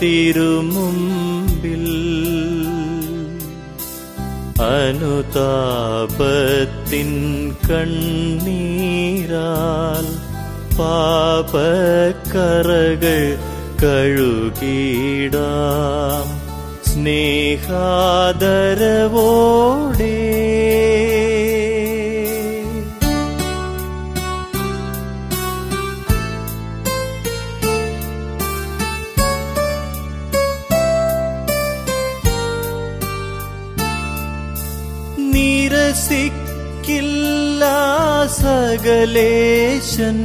തിരുമുമ്പിൽ അനുതാപത്തിൻ കണ്ണീരാൽ പാപക്കറകൾ കഴുകിടാം സ്നേഹാദരവോടെ നിരസിക്കില്ല സകലേശൻ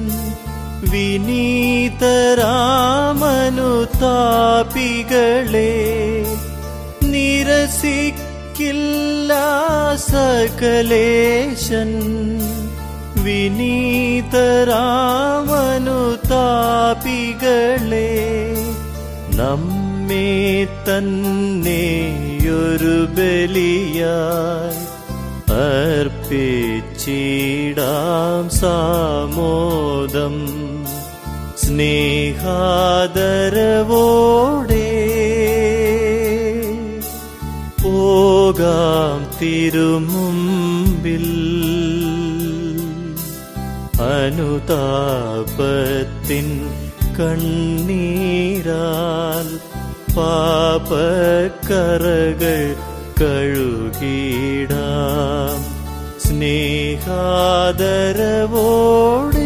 വിനീതരാമനുതാപികളെ നിരസിക്കില്ല സകലേശൻ വിനീതരാമനുതാപികളെ നമ്മെ തന്നെയൊരു ബലിയായി അർപ്പിച്ചിടാം സാമോദം സ്നേഹാദരവോടെ പോകാം തിരുമുമ്പിൽ അനുതാപത്തിൻ കണ്ണീരാൽ പാപക്കറകൾ കഴുകിടാം സ്നേഹാദരവോടെ